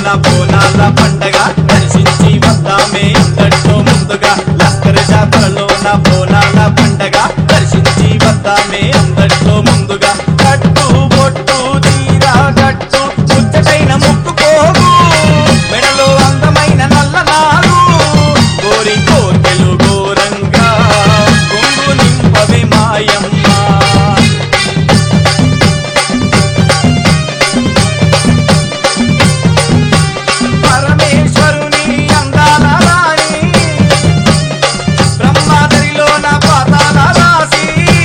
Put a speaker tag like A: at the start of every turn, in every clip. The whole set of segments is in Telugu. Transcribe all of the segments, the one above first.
A: జాతరలోన బోనాల పండగ దర్శించి వద్దామే అందరితో ముందుగా లస్కర్ జాతరలోన బోనాల పండగ దర్శించి వద్దామే అందరితో ముందుగా కట్టు బొట్టు తీరా కట్టు ముచ్చటైన ముక్కుకోగు మెడలో అందమైన నల్లనారు కోరి కోర్కెలు ఘోరంగా కొంగు నింపవే మాయమ్మ పరమేశ్వరుని అందాల రాణి బ్రహ్మాదరిలోన పాతాల రాసి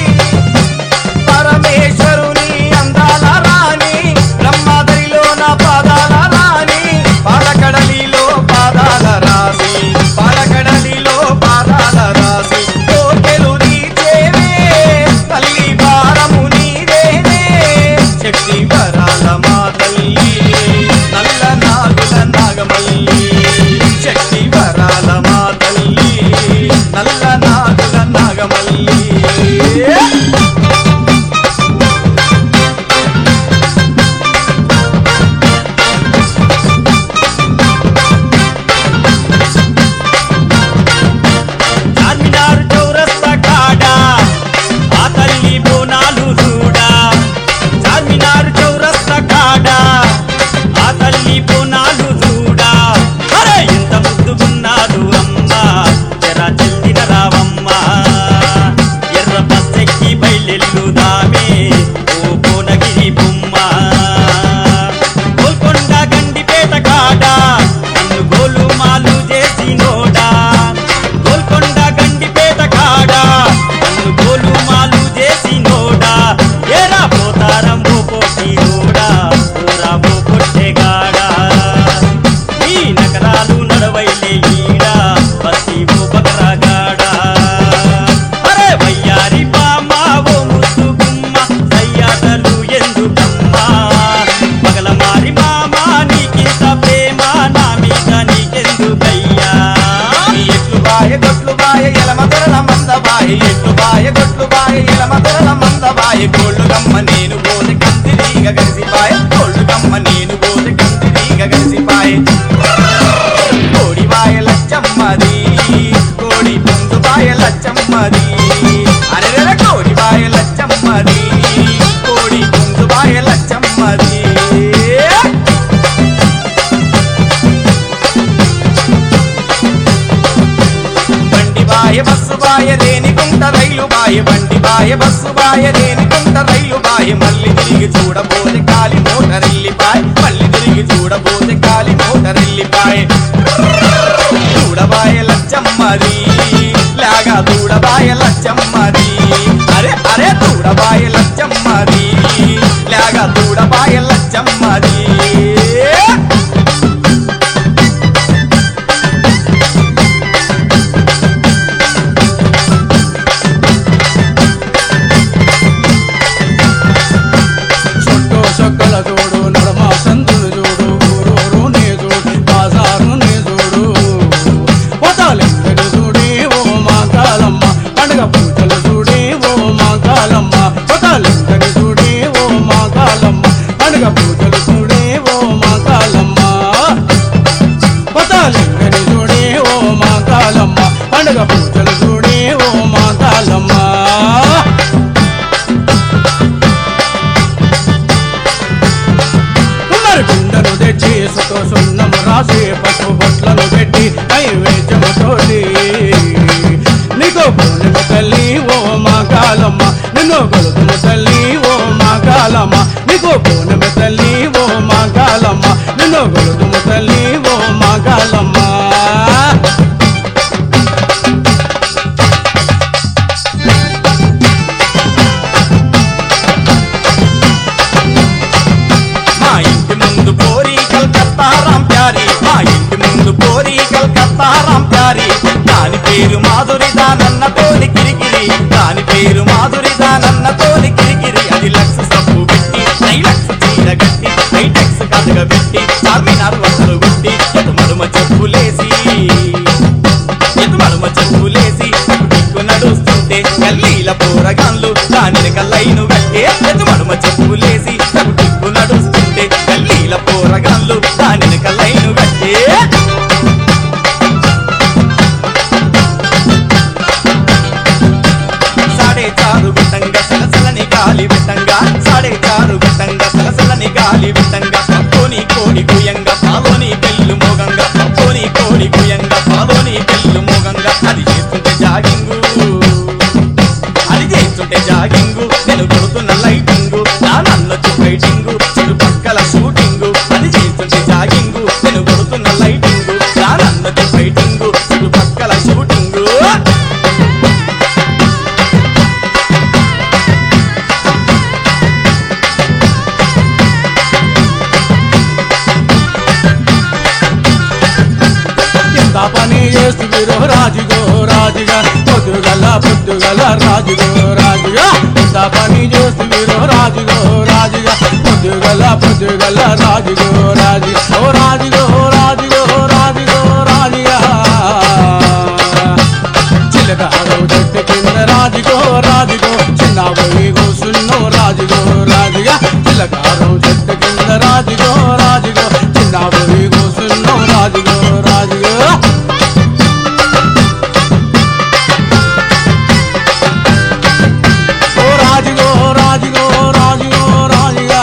A: పరమేశ్వరుని అందాల రాణి బ్రహ్మాదరిలోన పాదాల రాణి పాలకడలిలో పాదాల రాసి పాలకడలిలో పాదాల రాసి కోకెలు నీచేవే తల్లి భారము నీదేనే శక్తి వరాల మా తల్లి నల్ల నాగుల నాగమల్లి శక్తి వరాల మా తల్లి నల్ల నాగుల నాగమల్లి చార్మినార్ చౌరస్తా కాడా ఆ తల్లి బోనాలు చూడా చార్మినార్ చౌరస్తా కాడా ఆ తల్లి బోనాలు చూడా అరే ఎంత ముద్దుగున్నాడు అమ్మా జరా చెల్లిన రావమ్మ ఎర్ర బస్సెక్కి బయలెల్లుదామే ఓ కోనగిరి బొమ్మ గోల్కొండ గండిపేట కాడా నన్ను గోలు మాలు చేసినోడా గోల్కొండ గండిపేట కాడా నన్ను గోలు మాలు చేసినోడా ఏరా పోతారం ఓ పోటీరోడా ఓరా ఓ పొట్టెగాడా ఈ నగరాలు నడవైలే ఈడా బస్సి ఓ బకరగాడా అరే వయ్యారి బామ్మ ఓ ముద్దు గుమ్మ సయ్యాటలు ఎందుకమ్మా పగల మారి మామ నీకింత ప్రేమ నా మీద నీకెందుకయ్యా నీ ఎట్లు బాయ గొట్లు బాయ ఎలమదరల మంద బాయ ఎట్లు బాయ గొట్లు బాయ ఎలమదరల మంద బాయ కోళ్ళు గమ్మ నేను పోతే కందిరీగ గరిసిపాయ కోళ్ళు గమ్మ నేను పోతే కందిరీగ గరిసిపాయ కోడి బాయ లచ్చమ్మది కోడి పుంజు బాయ లచ్చమ్మది అరెర కోడి బాయ లచ్చమ్మది కోడి పుంజు బాయ లచ్చమ్మది బండి బాయ బస్సు బాయ రేణిగుంట రైలు బాయ బండి బాయ బస్సు బాయ రేణిగుంట రైలు బాయ మళ్ళీ తిరిగి చూడబోతే కాలి మోటరెల్లిపాయ మళ్ళీ తిరిగి చూడబోతే కాలి మోటరెల్లిపాయ చూడబాయ లచ్చమ్మది లాగా చూడబాయ లచ్చమ్మది అరే అరే చూడబాయ లచ్చమ్మది లాగా చూడబాయ లచ్చమ్మది
B: చుట్టూ చొక్కల చూడు నడమ సందులు చూడు ఊరూరు నీ చూడు బాజారు నీ చూడు పొతాలెందరు చూడి ఓ మా కాలమ్మ పండుగ పూజలు చూడి ఓ మా కాలమ్మ పొతాలెందరు చూడి ఓ మా కాలమ్మ పండుగ పూజలు చూడి ఓ మా కాలమ్మ పొతాలెందరు చూడి ఓ మా కాలమ్మ పండుగ పూజలు చూడి ఓ మా కాలమ్మ మరి కుండను తెచ్చి సుతో సున్నము రాసి పసుపు బొట్లను పెట్టి నైవేద్యము తోటి నీకో పూర్ణిమ తల్లి ఓ మా కాలమ్మ నిన్ను కొలుతుము తల్లి ఓ మా కాలమ్మ నీకో పూర్ణిమ తల్లి ఓ మా కాలమ్మ నిన్ను కొలుతుము తల్లి ఓ మా కాలమ్మ
A: మా ఇంటి ముందు పోరి కల్కత్తా రాం ప్యారి మా ఇంటి ముందు పోరి కల్కత్తా రాం ప్యారి దాని పేరు మాధురి దానన్న తోలి కిరికిరి దాని పేరు మాధురి దానన్న తోలి కిరికిరి అది లక్ష సబ్బు పెట్టి నై లక్ష చీర గట్టి హైటెక్స్ కథగ పెట్టి చార్మినార్ వసలు కొట్టి ఎటు మడుమ చెప్పులేసి ఎటు మడుమ చెప్పులేసి దిక్కు నడుస్తుంటే గల్లీల పోరగాన్లు దాని కల్లైను గట్టే ఎటు మడుమ చెప్పులేసి దిక్కు నడుస్తుంటే గల్లీల పోరగాన్లు దాని కల్లైను అది చేస్తుంటే జాగింగు నేను కొడుతున్న లైటింగు దానన్నది ఫైటింగు చుట్టుపక్కల షూటింగు
B: ఎంత పని చేస్తున్నారు రాజుగో రాజుగా పొద్దుగల పొద్దుగల రాజుగో రాజుగా ఎంత పని చేస్తున్నారు రాజుగో రాజుగా పొద్దుగల పొద్దుగల రాజుగో రాజు ఓ రాజుగో రాజుగో రాజుగో రాజుగా చిలకారు చెట్టు కింద రాజుగో రాజుగో చిన్న పోయి కూసున్నో రాజుగో రాజుగా చిలకారు చెట్టు కింద రాజుగో రాజుగో చిన్న పోయి కూసున్నో రాజుగో రాజుగో ఓ రాజుగో రాజుగో రాజుగో రాజుగా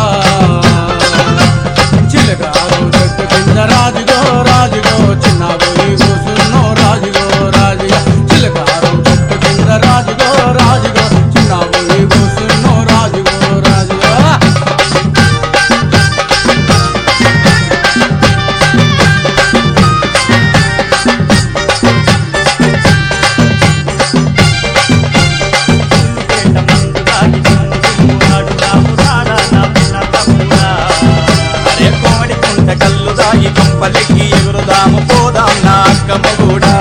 B: చిలకారు చెట్టు కింద రాజుగో రాజుగో చిన్న పోయి కూసున్నో రాజుగో రాజుగా చిలకారు చెట్టు కింద రాజుగో రాజుగో చిన్న పోయి కూసున్నో రాజుగో రాజుగా
A: అరే కోమడి కుంట కల్లు దాగి కొంపలెక్కి ఎగురుదాము పోదాం నా అక్కమ్మ కూడా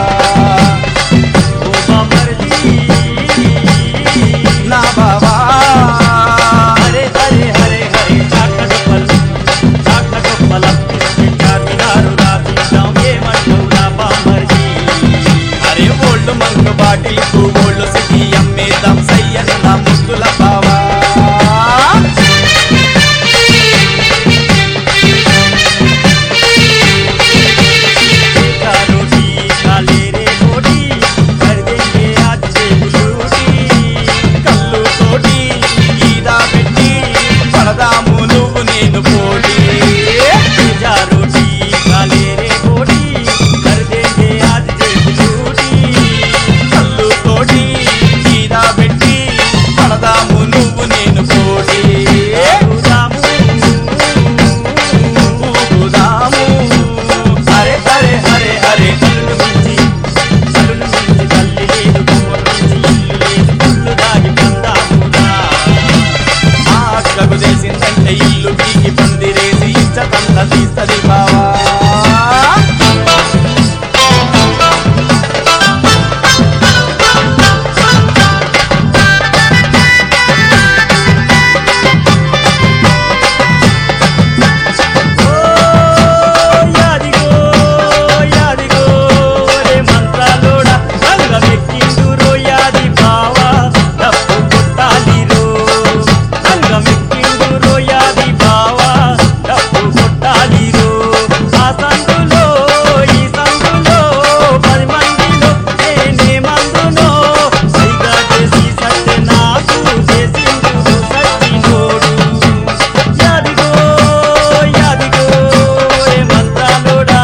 A: నా బావా
C: హరే హరే హరే హరే చాకట పల్లు చాకట పలక్కి చార్మినారు రాసిద్దాం ఏమంటావు నా బామర్జీ
A: అరే ఓల్డ్ మంకు బాటిల్ కు ఓల్డ్ సిటీ అమ్మేద్దాం సయ్యన నా ముద్దుల బావా
C: का रोटी काले रे रोटी कर देंगे आज से रोटी
A: కళ్ళు తోటి ఈదా పెట్టి పడదాము నువ్వు నేను పోటీ
C: जा रोटी काले रे रोटी कर देंगे आज से रोटी
A: కళ్ళు తోటి ఈదా పెట్టి పడదాము నువ్వు నేను పోటీ
C: రాము
A: ఊగుదాము హరే హరే హరే హరే
C: కళ్ళు మించి కళ్ళు మించి తల్లి లేదు గుమ్మం మించి ఇల్లు లేదు కుళ్ళు దాగి పందాముదా
A: మా అక్కకు తెలిసిందంటే ఇల్లు పీకి పందిరేసి ఇచ్చతంత తీస్తది బావా
C: యాదిగో యాదిగో రే మంత్రాలోడా రంగమెక్కిందురో యాది బావా డప్పు కొట్టాలిరో రంగమెక్కిందురో యాది బావా డప్పు కొట్టాలిరో ఆ సందులో ఈ సందులో పది మందిలో నేనే మందునో సైగా చేసి సత్య నాకు చేసిండు సత్తినోడు యాదిగో యాదిగో ఏ మంత్రాలోడా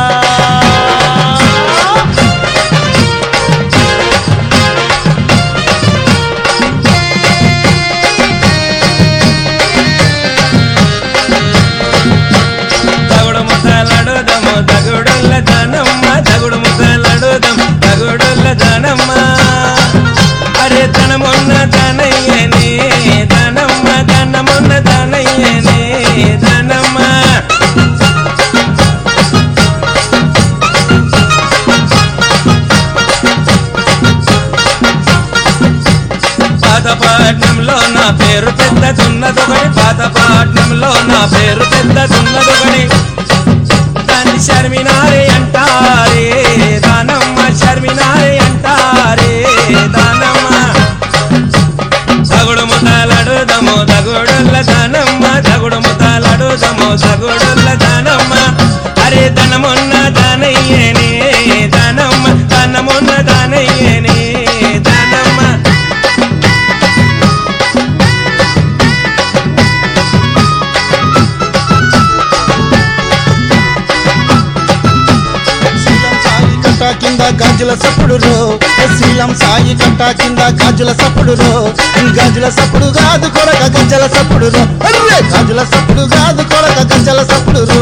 D: తగుడు ముద్దలడుదము తగుడుల్ల దానమ్మ తగుడు ముద్దలడుదం తగుడుల్ల దానమ్మ అరే తనమున్న దానయ్యనే దానమ్మ దానమున్న దానయ్యనే దానమ్మ పాతపట్నంలో నా పేరు పెద్దదున్నదొకటి పాతపట్నంలో నా పేరు పెద్దదున్నదొకటి దాన్ని శర్మినారే అంటారే దానమ్మ శర్మినారే అంటారే దానమ్మ తగుడు ముతాలడుదము తగుడుల్ల దానమ్మ తగుడు ముతాలడుదము తగుడుల్ల దానమ్మ అరే ధనమున్న దానయ్యనే దానమ్మ ధనమున్న దానయ్యనే దానమ్మ
E: కట్ట కింద గద గాజుల సప్పుడు రో శీలం సాయి కట్ట కింద గాజుల సప్పుడు రో గాజుల సప్పుడు కాదు కొరక గజ్జల సప్పుడు రో అర్రే గాజుల సప్పుడు కాదు కొరక గజ్జల సప్పుడు రో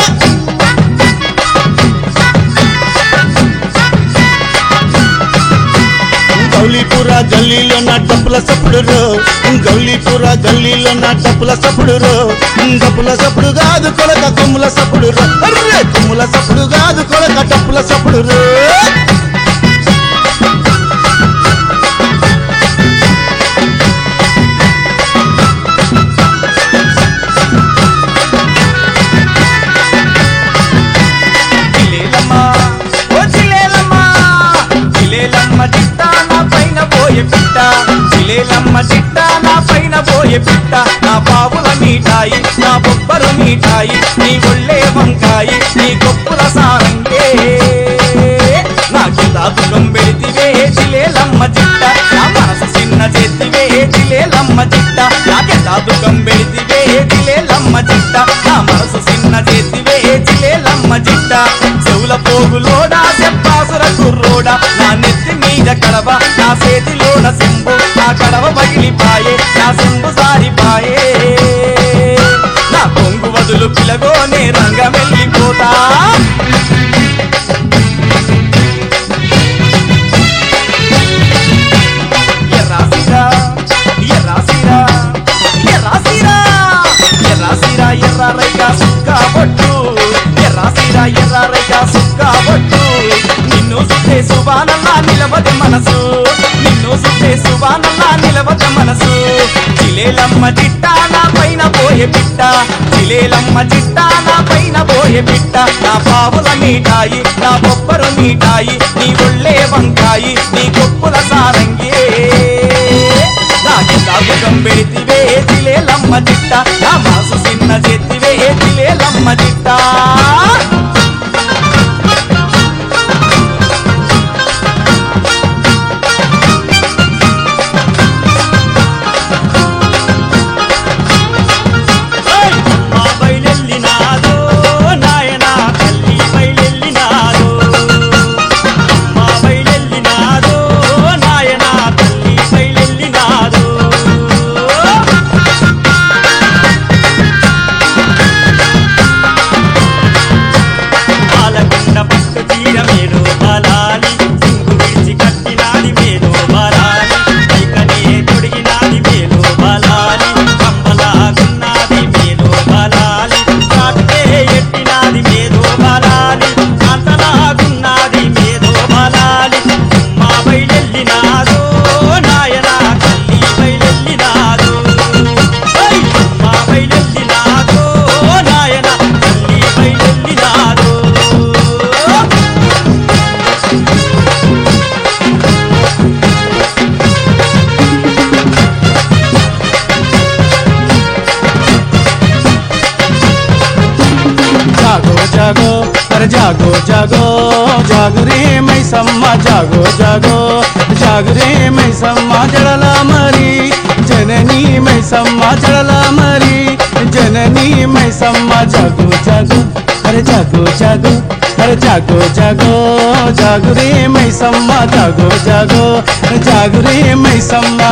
E: గౌలీపుర గల్లీలో నా డప్పుల సప్పుడు రో గౌలీపుర గల్లీలో నా డప్పుల సప్పుడు రో డప్పుల సప్పుడు కాదు కొలక కొమ్ముల సప్పుడు రో అర్రే కొమ్ముల సప్పుడు కాదు కొలక డప్పుల సప్పుడు రో
A: జిలేలమ్మ ఓ జిలేలమ్మ జిలేలమ్మ చిట్ట నా పైన పోయే పిట్ట జిలేలమ్మ చిట్ట నా పైన పోయే పిట్ట నా పావుల మీఠాయి నా బొబ్బరు మీఠాయి నీ ఒళ్ళే వంకాయి నీ గొప్పల సారంగే నా కింద దుఃఖం పెడితివే జిలేలమ్మ చిట్ట నా మనసు చిన్న చేతివే జిలేలమ్మ చిట్ట నా కింద దుఃఖం పెడితివే జిలేలమ్మ చిట్ట నా మనసు చిన్న చేతివే జిలేలమ్మ చిట్ట చెవుల పోగులోడా చెప్పాసుర కుర్రోడా నా నెత్తి మీద కడవ నా చేతిలోన సింబు నా కడవ పగిలిపాయే నా సింబు సారిపాయే నా కొంగు వదులు పిలగోనే రంగమెల్లిపోతా ఎర్రాసిరా ఎర్రాసిరా ఎర్రాసిరా ఎర్రాసిరా ఎర్రారైగా సుక్క బొట్టు ఎర్రాసిరా ఎర్రారైగా సుక్క బొట్టు నిన్ను సుట్టే సుబానల్లా నిలవదు మనసు నిన్ను సుట్టే సుబానల్లా నిలవదు మనసు చిలేలమ్మ చిట్ట నా పైన పోయే పిట్ట చిలేలమ్మ చిట్ట నా పైన పోయే పిట్ట నా పావుల మీఠాయి నా బొబ్బరు మీఠాయి నీ ఒళ్ళే వంకాయి నీ కొప్పుల సారంగి నాకి సాగుకం పెడితివే చిలేలమ్మ చిట్ట నా మాసు చిన్న చెత్తివే చిలేలమ్మ చిట్ట
C: మా బయలెల్లినాదో నాయనా తల్లి బయలెల్లినాదో మా బయలెల్లినాదో నాయనా తల్లి బయలెల్లినాదో పాలకొండ పట్టు తీర మేలో బలాలి సింగు విడిచి కట్టినాది మేలో బలాలి పైకనే తొడిగినాది మేలో బలాలి కంబలాగున్నది మేలో బలాలి కాటే ఎట్టినాది మేలో బలాలి అంతలాగున్నది మేలో బలాలి మా బయలెల్లినాదో నాయనా తల్లి బయలెల్లినాదో ఓయ్! మా బయలెల్లినాదో నాయనా తల్లి బయలెల్లినాదో
B: जागो जागो अरे जागो जागो जाग रे मै सम्मा जागो जागो जाग रे मै सम्मा जड़ला मरी जननी मै सम्मा जड़ला मरी जननी मै सम्मा जागो जागो अरे जागो जागो अरे जागो जागो जाग रे मै सम्मा जागो जागो जाग रे मै सम्मा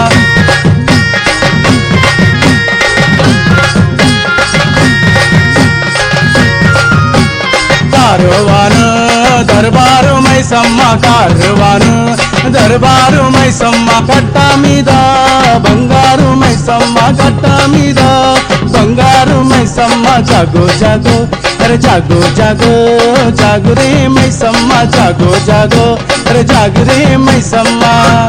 B: కారువాను దర్బారు మైసమ్మ కారువాను దర్బారు మైసమ్మ కట్ట మీద బంగారు మైసమ్మ కట్ట మీద బంగారు మైసమ్మ జాగో జాగో అరే జాగో జాగో జాగురే మైసమ్మ జాగో జాగో అరే జాగురే మైసమ్మ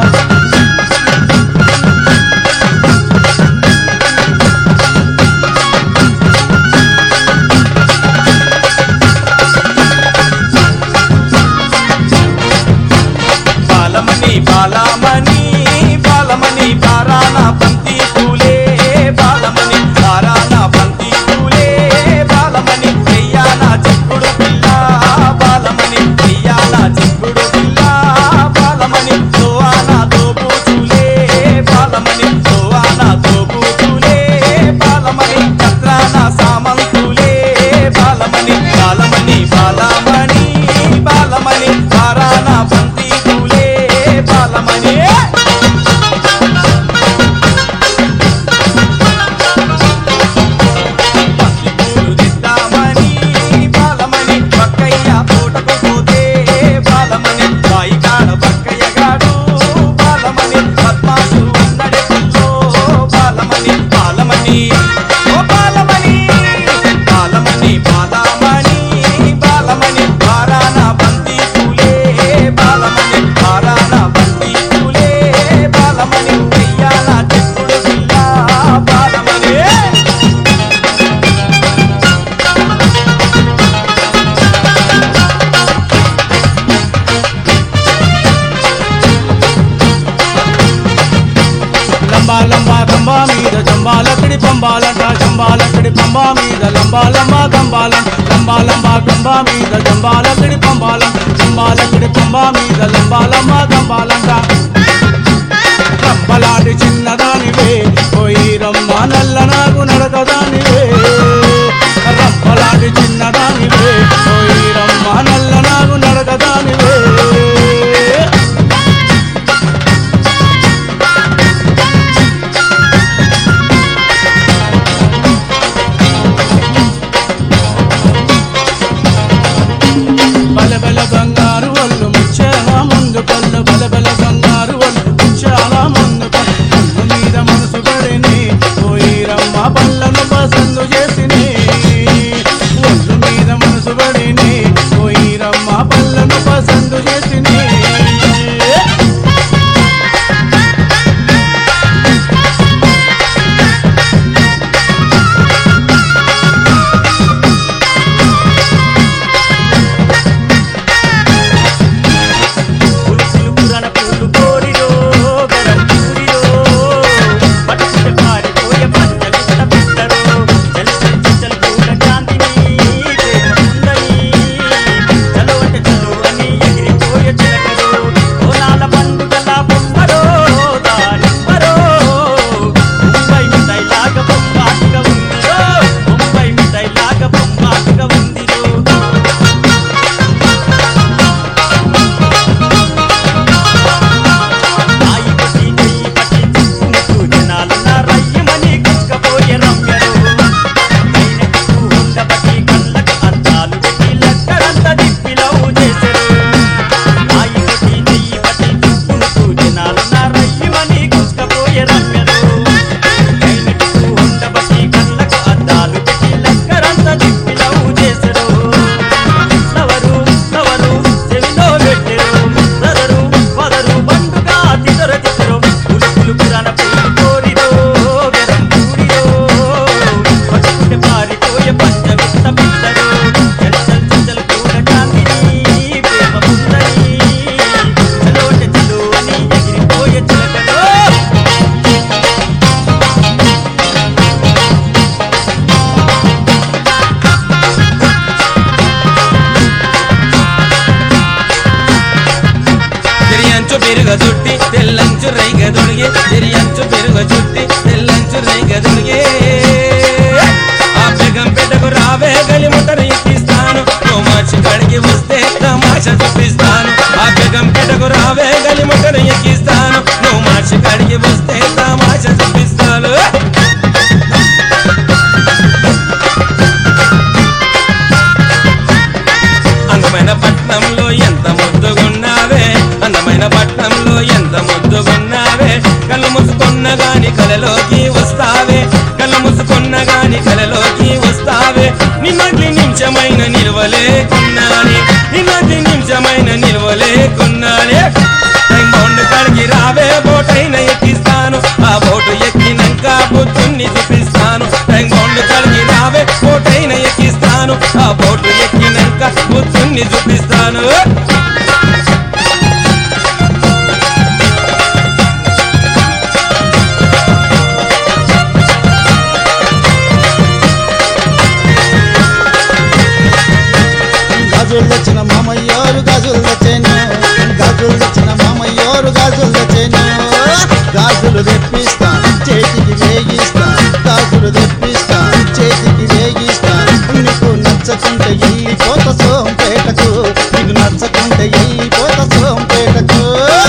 A: బాలమణి బాలమణి బాలమణి బారాన బంతి పూలే బాలమణి బారాన బంతి పూలే బాలమణి చెయ్యాన చిక్కుడు పిల్ల బాలమణి చెయ్యాన చిక్కుడు పిల్ల బాలమణి దోవాన దో
B: బలబల బంగారు ఒళ్ళు ముచ్చాల ముందు కళ్ళు బలబల బంగారు ఒళ్ళు ముచ్చాల ముందు కళ్ళు ఒళ్ళు మీద మనసు పడిని పోయిరమ్మ పళ్ళను పసందు చేసిని ఒళ్ళు మీద మనసు పడిని పోయిరమ్మ పళ్ళను పసందు చేసిని
C: పులుసులు పురాణ పూలు కోరిరో గరం చూరిరో పట్టుకుంటే పారిపోయే పంట వింత పెట్టరో చల్ చల్ చల్ చల్ పూల కాంతిని ప్రేమ ఉందని చలో అంటే చలో అని ఎగిరిపోయే చిలకరో కోలాల పండుగల బొమ్మరో దానిమ్మరో ముంబై మిఠాయి లాగా బొమ్మాటుగా ఉందిరో ముంబై మిఠాయి లాగా బొమ్మాటుగా ఉందిరో నాయి పట్టి నెయ్యి పట్టి చూసుకుంటూ జనాలున్న రయ్యమని కుక్కపోయే రమ్యరు అయినట్టు ఉండబట్టి కళ్ళకు అద్దాలు పెట్టి లక్కడంతా దిప్పిలవు చేసెరు నాయి పట్టి నెయ్యి పట్టి చూసుకుంటూ జనాలున్న రయ్యమని కుక్కపోయే రమ్యరు అయినట్టు ఉండబట్టి కళ్ళకు అద్దాలు పెట్టి లక్కడంతా దిప్పిలవు చేసెరు లవరు లవరు చెవిలో పెట్టెరు సదరు పదరు బండుగా తిదర తిదరు పులు పులు పురాణ పులు కోరిరో గరం పూరిరో పట్టుకుంటే పారిపోయే పంచమిత్త పిత్తరు చల్ చల్ చల్ చల్ పూల కాంతిని ప్రేమ ఉందని చలోటే చలో అని ఎగిరిపోయే చిలకలో
D: తిరియంచు పెరుగ చుట్టి తెల్లంచు రైగ దొడిగే తిరియంచు పెరుగ చుట్టి తెల్లంచు రైగ దొడిగే ఆ బెగం పెట్టకు రావే గలి ముట్టను ఎక్కిస్తాను తోమాచి కడిగి వస్తే తమాష చూపిస్తాను ఆ బెగం పెట్టకు రావే గలి ముట్టను ఎక్కిస్తాను నువ్వు మార్చి కడిగి వస్తే తమాష చూపిస్తాను అందమైన పట్నంలో ఎంత ముద్దుగున్నావే అందమైన పట్నంలో ఎంత ముద్దుగున్నావే కళ్ళు మూసుకున్న గాని కలలోకి వస్తావే కళ్ళు మూసుకున్న గాని కలలోకి వస్తావే నిన్నటి నిమిషమైన నిలవలేకున్నానే నిన్నటి నిమిషమైన నిలవలేకున్నానే టైం బౌండ్ కాడికి రావే బోటైన ఎక్కిస్తాను ఆ బోటు ఎక్కినాక బుద్ధుణ్ణి చూపిస్తాను టైం బౌండ్ కాడికి రావే బోటైన ఎక్కిస్తాను ఆ బోటు ఎక్కినాక బుద్ధుణ్ణి చూపిస్తాను
E: గాజులు తెచ్చిన మామయ్యోరు గాజులు తెచ్చాను గాజులు తెచ్చిన మామయ్యోరు గాజులు తెచ్చాను గాజులు తెప్పిస్తా చేతికి వేగిస్తా గాజులు తెప్పిస్తా చేతికి వేగిస్తా నీకు నచ్చకుంటే వెళ్ళిపోత సోంపేటకు నీకు నచ్చకుంటే వెళ్ళిపోత సోంపేటకు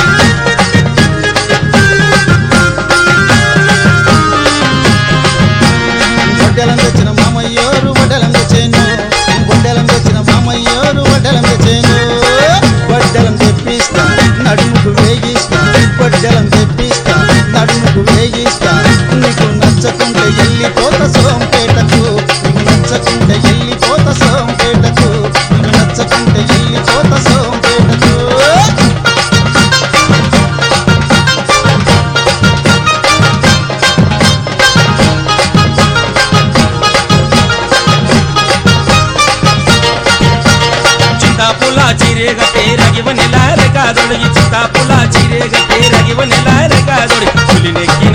E: వడ్డెలం తెచ్చిన మామయ్యోరు వడ్డెలం తెచ్చాను వడ్డెలం తెచ్చిన మామయ్యోరు వడ్డెలం తెచ్చాను వడ్డెలం తెప్పిస్తా నడుముకు వేగిస్తా వడ్డెలం తెప్పిస్తా నడుముకు వేగిస్తా నీకు నచ్చకుంటే వెళ్ళిపోత సోంపేటకు నీకు నచ్చకుంటే వెళ్ళిపోత సోంపేటకు నీకు నచ్చకుంటే వెళ్ళిపోత సోంపేటకు
D: ಚಿತ್ತಾಪುಲ ಚಿರೇಗಟ್ಟೆ ರಗಿವ ನೆಲ ರೆಕಾದೊಳಗಿ ಚಿತ್ತಾಪುಲ ಚಿರೇಗಟ್ಟೆ ರಗಿವ ನೆಲ ರೆಕಾದೊಳಗಿ ಹುಲಿನೆಕ್ಕಿ